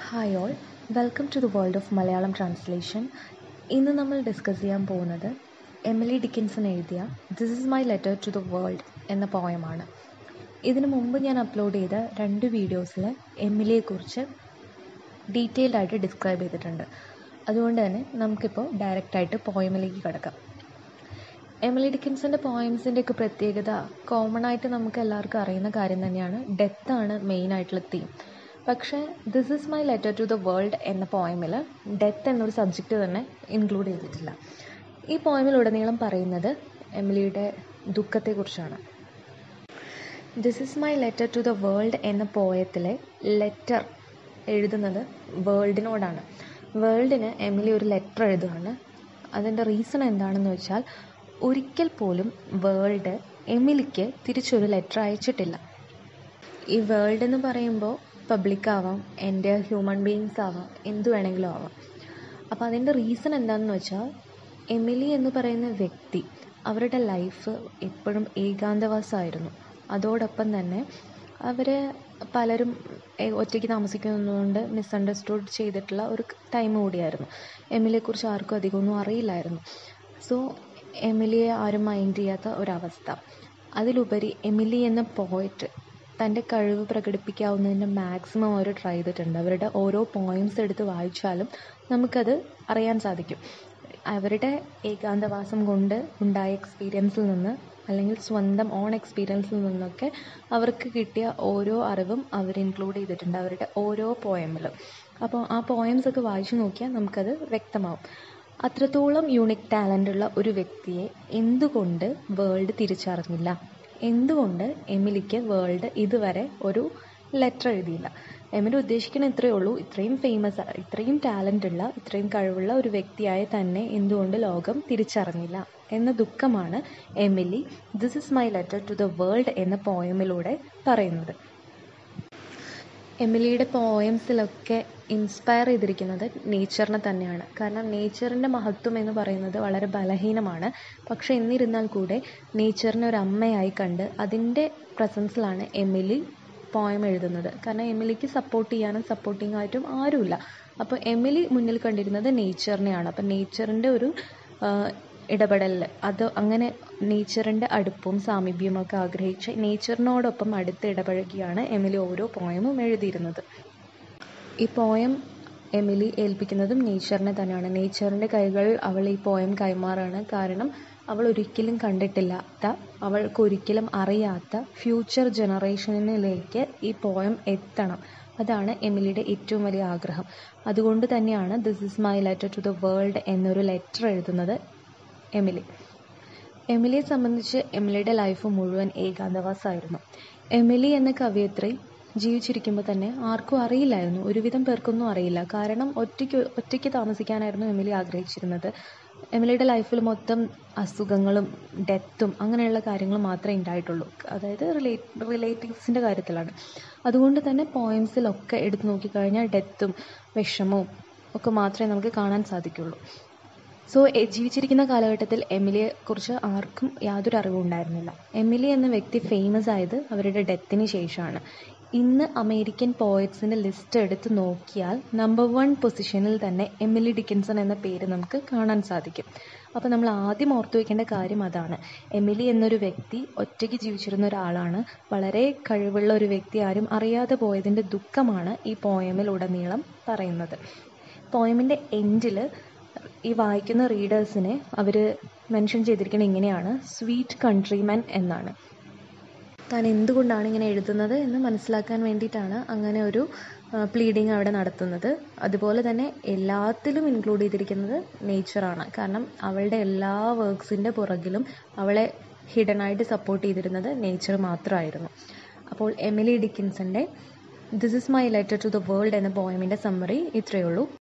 hi all welcome to the world of Malayalam translation ഇന്ന് നമ്മൾ discuss ചെയ്യാൻ പോകുന്നത് എമിലി ഡിക്കിൻസൺ എഴുതിയ this is my letter to the world എന്ന പോയമാണ് ഇതിനു മുമ്പ് ഞാൻ അപ്ലോഡ് ചെയ്ത രണ്ട് വീഡിയോസിൽ എമിലിയെക്കുറിച്ച് ഡീറ്റെയിൽഡ് ആയിട്ട് ഡിസ്ക്രൈബ് ചെയ്തിട്ടുണ്ട് അതുകൊണ്ട് തന്നെ നമുക്കിപ്പോൾ ഡയറക്റ്റായിട്ട് പോയമിലേക്ക് കിടക്കാം എമിലി ഡിക്കിൻസൻ്റെ പോയംസിൻ്റെ ഒക്കെ പ്രത്യേകത കോമൺ ആയിട്ട് നമുക്ക് എല്ലാവർക്കും അറിയുന്ന കാര്യം തന്നെയാണ് ഡെത്താണ് മെയിൻ ആയിട്ടുള്ള തീം പക്ഷേ this is my letter to the world എന്ന പോയമിൽ ഡെത്ത് എന്നൊരു സബ്ജക്റ്റ് തന്നെ ഇൻക്ലൂഡ് ചെയ്തിട്ടില്ല ഈ പോയമിലുടനീളം പറയുന്നത് എമിലിയുടെ ദുഃഖത്തെക്കുറിച്ചാണ് this is my letter to the world എന്ന പോയത്തിലെ ലെറ്റർ എഴുതുന്നത് വേൾഡിനോടാണ് വേൾഡിന് എമിലി ഒരു ലെറ്റർ എഴുതുകയാണ് അതിൻ്റെ റീസൺ എന്താണെന്ന് വെച്ചാൽ ഒരിക്കൽ പോലും വേൾഡ് എമിലിക്ക് തിരിച്ചൊരു ലെറ്റർ അയച്ചിട്ടില്ല ഈ വേൾഡ് എന്ന് പറയുമ്പോൾ പബ്ലിക് ആവാം എൻ്റെ ഹ്യൂമൻ ബീയിങ്സ് ആവാം എന്തു വേണമെങ്കിലും ആവാം അപ്പോൾ അതിൻ്റെ റീസൺ എന്താണെന്ന് വെച്ചാൽ എമിലി എന്ന് പറയുന്ന വ്യക്തി അവരുടെ ലൈഫ് എപ്പോഴും ഏകാന്തവാസമായിരുന്നു അതോടൊപ്പം തന്നെ അവർ പലരും ഒറ്റയ്ക്ക് താമസിക്കുന്നതുകൊണ്ട് മിസ്അണ്ടർസ്റ്റുഡ് ചെയ്തിട്ടുള്ള ഒരു ടൈം കൂടിയായിരുന്നു എമിലിയെക്കുറിച്ച് ആർക്കും അധികമൊന്നും അറിയില്ലായിരുന്നു സോ എമിലിയെ ആരും മൈൻഡ് ചെയ്യാത്ത ഒരവസ്ഥ അതിലുപരി എമിലി എന്ന പോയറ്റ് തൻ്റെ കഴിവ് പ്രകടിപ്പിക്കാവുന്നതിൻ്റെ മാക്സിമം അവർ ട്രൈ ചെയ്തിട്ടുണ്ട് അവരുടെ ഓരോ പോയിൻറ്റ്സ് എടുത്ത് വായിച്ചാലും നമുക്കത് അറിയാൻ സാധിക്കും അവരുടെ ഏകാന്തവാസം കൊണ്ട് ഉണ്ടായ എക്സ്പീരിയൻസിൽ നിന്ന് അല്ലെങ്കിൽ സ്വന്തം ഓൺ എക്സ്പീരിയൻസിൽ നിന്നൊക്കെ അവർക്ക് കിട്ടിയ ഓരോ അറിവും അവർ ഇൻക്ലൂഡ് ചെയ്തിട്ടുണ്ട് അവരുടെ ഓരോ പോയമിലും അപ്പോൾ ആ പോയംസ് ഒക്കെ വായിച്ചു നോക്കിയാൽ നമുക്കത് വ്യക്തമാവും അത്രത്തോളം യൂണിക് ടാലൻ്റ് ഉള്ള ഒരു വ്യക്തിയെ എന്തുകൊണ്ട് വേൾഡ് തിരിച്ചറിഞ്ഞില്ല എന്തുകൊണ്ട് എമിലിക്ക് വേൾഡ് ഇതുവരെ ഒരു ലെറ്റർ എഴുതിയില്ല എമിലി ഉദ്ദേശിക്കുന്ന ഇത്രയേ ഉള്ളൂ ഇത്രയും ഫേമസ് ഇത്രയും ടാലൻ്റ് ഉള്ള ഇത്രയും കഴിവുള്ള ഒരു വ്യക്തിയായ തന്നെ എന്തുകൊണ്ട് ലോകം തിരിച്ചറിഞ്ഞില്ല എന്ന ദുഃഖമാണ് Emily this is my letter to the world എന്ന പോയമിലൂടെ പറയുന്നത് എമിലിയുടെ പോയംസിലൊക്കെ ഇൻസ്പയർ ചെയ്തിരിക്കുന്നത് നേച്ചറിനെ തന്നെയാണ് കാരണം നേച്ചറിൻ്റെ മഹത്വം എന്ന് പറയുന്നത് വളരെ ബലഹീനമാണ് പക്ഷെ എന്നിരുന്നാൽ കൂടെ നേച്ചറിനെ ഒരു അമ്മയായി കണ്ട് അതിൻ്റെ പ്രസൻസിലാണ് എമിലി പോയം എഴുതുന്നത് കാരണം എമിലിക്ക് സപ്പോർട്ട് ചെയ്യാനും സപ്പോർട്ടിങ് ആയിട്ടും ആരുമില്ല അപ്പോൾ എമിലി മുന്നിൽ കണ്ടിരുന്നത് നേച്ചറിനെയാണ് അപ്പോൾ നേച്ചറിൻ്റെ ഒരു ഇടപെടൽ അത് അങ്ങനെ നേച്ചറിൻ്റെ അടുപ്പവും സാമീപ്യവും ഒക്കെ ആഗ്രഹിച്ച് നേച്ചറിനോടൊപ്പം അടുത്ത് ഇടപഴകിയാണ് എമിലി ഓരോ പോയമും എഴുതിയിരുന്നത് ഈ പോയം എമിലി ഏൽപ്പിക്കുന്നതും നേച്ചറിനെ തന്നെയാണ് നേച്ചറിൻ്റെ കൈകൾ അവൾ ഈ പോയം കൈമാറാണ് കാരണം അവൾ ഒരിക്കലും കണ്ടിട്ടില്ലാത്ത അവൾക്ക് ഒരിക്കലും അറിയാത്ത ഫ്യൂച്ചർ ജനറേഷനിലേക്ക് ഈ പോയം എത്തണം അതാണ് എമിലിയുടെ ഏറ്റവും വലിയ ആഗ്രഹം അതുകൊണ്ട് തന്നെയാണ് this is my letter to the world എന്നൊരു ലെറ്റർ എഴുതുന്നത് എമിലി എമിലിയെ സംബന്ധിച്ച് എമിലിയുടെ ലൈഫ് മുഴുവൻ ഏകാന്തവാസമായിരുന്നു എമിലി എന്ന കവയിത്രി ജീവിച്ചിരിക്കുമ്പോൾ തന്നെ ആർക്കും അറിയില്ലായിരുന്നു ഒരുവിധം പേർക്കൊന്നും അറിയില്ല കാരണം ഒറ്റയ്ക്ക് ഒറ്റയ്ക്ക് താമസിക്കാനായിരുന്നു എമിലി ആഗ്രഹിച്ചിരുന്നത് എമിലിയുടെ ലൈഫിൽ മൊത്തം അസുഖങ്ങളും ഡെത്തും അങ്ങനെയുള്ള കാര്യങ്ങൾ മാത്രമേ ഉണ്ടായിട്ടുള്ളൂ അതായത് റിലേറ്റ് റിലേറ്റീവ്സിൻ്റെ കാര്യത്തിലാണ് അതുകൊണ്ട് തന്നെ പോയിംസിലൊക്കെ എടുത്തു നോക്കിക്കഴിഞ്ഞാൽ ഡെത്തും വിഷമവും ഒക്കെ മാത്രമേ നമുക്ക് കാണാൻ സാധിക്കുള്ളൂ സോ ജീവിച്ചിരിക്കുന്ന കാലഘട്ടത്തിൽ എമിലിയെ കുറിച്ച് ആർക്കും യാതൊരു അറിവും ഉണ്ടായിരുന്നില്ല എമിലി എന്ന വ്യക്തി ഫേമസ് ആയത് അവരുടെ ഡെത്തിന് ശേഷമാണ് ഇന്ന് അമേരിക്കൻ പോയറ്റ്സിൻ്റെ ലിസ്റ്റ് എടുത്ത് നോക്കിയാൽ നമ്പർ വൺ പൊസിഷനിൽ തന്നെ എമിലി ഡിക്കിൻസൺ എന്ന പേര് നമുക്ക് കാണാൻ സാധിക്കും അപ്പോൾ നമ്മൾ ആദ്യം ഓർത്തു വയ്ക്കേണ്ട കാര്യം അതാണ് എമിലി എന്നൊരു വ്യക്തി ഒറ്റയ്ക്ക് ജീവിച്ചിരുന്ന ഒരാളാണ് വളരെ കഴിവുള്ള ഒരു വ്യക്തി ആരും അറിയാതെ പോയതിൻ്റെ ദുഃഖമാണ് ഈ പോയമിലുടനീളം പറയുന്നത് പോയമിൻ്റെ എൻഡിൽ ഈ വായിക്കുന്ന റീഡേഴ്സിനെ അവർ മെൻഷൻ ചെയ്തിരിക്കുന്നത് ഇങ്ങനെയാണ് സ്വീറ്റ് കൺട്രിമാൻ എന്നാണ് താൻ എന്തുകൊണ്ടാണ് ഇങ്ങനെ എഴുതുന്നത് എന്ന് മനസ്സിലാക്കാൻ വേണ്ടിയിട്ടാണ് അങ്ങനെ ഒരു പ്ലീഡിങ് അവിടെ നടത്തുന്നത് അതുപോലെ തന്നെ എല്ലാത്തിലും ഇൻക്ലൂഡ് ചെയ്തിരിക്കുന്നത് നേച്ചറാണ് കാരണം അവളുടെ എല്ലാ വർക്ക്സിൻ്റെ പുറകിലും അവളെ ഹിഡനായിട്ട് സപ്പോർട്ട് ചെയ്തിരുന്നത് നേച്ചർ മാത്രമായിരുന്നു അപ്പോൾ എമിലി ഡിക്കിൻസൻ്റെ this is my letter to the world എന്ന പോയമിൻ്റെ സമ്മറി ഇത്രയേ ഉള്ളൂ